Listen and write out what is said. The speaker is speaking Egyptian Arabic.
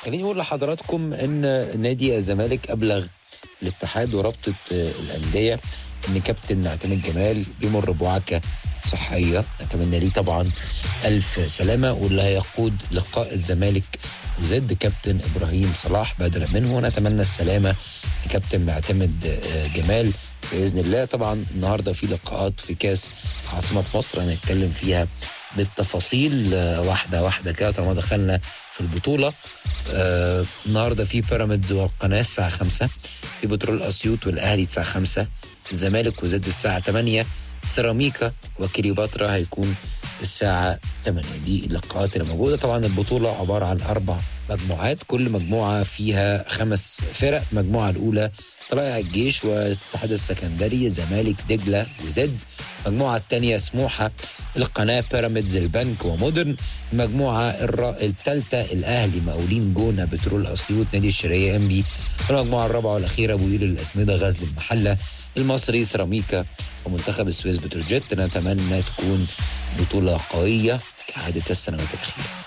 خليني اقول لحضراتكم ان نادي الزمالك ابلغ الاتحاد ورابطه الانديه ان كابتن اعتماد جمال بيمر بوعكه صحيه نتمنى ليه طبعا الف سلامه واللي هيقود لقاء الزمالك وزد كابتن ابراهيم صلاح بدلا منه ونتمنى السلامه لكابتن معتمد جمال باذن الله طبعا النهارده في لقاءات في كاس عاصمه مصر هنتكلم فيها بالتفاصيل واحده واحده كده طالما دخلنا في البطوله آه النهارده في بيراميدز والقناه الساعه 5 في بترول اسيوط والاهلي الساعه 5 الزمالك وزد الساعه 8 سيراميكا وكليوباترا هيكون الساعة 8 دي اللقاءات اللي موجودة طبعا البطولة عبارة عن أربع مجموعات كل مجموعة فيها خمس فرق المجموعة الأولى طلائع الجيش والاتحاد السكندري زمالك دجلة وزد المجموعة الثانية سموحة القناة بيراميدز البنك ومودرن المجموعة الثالثة الأهلي مقاولين جونة بترول أسيوط نادي الشرقية أنبي المجموعة الرابعة والأخيرة بويل الأسمدة غزل المحلة المصري سيراميكا ومنتخب السويس بتروجيت نتمنى تكون بطولة قوية كعادة السنوات الأخيرة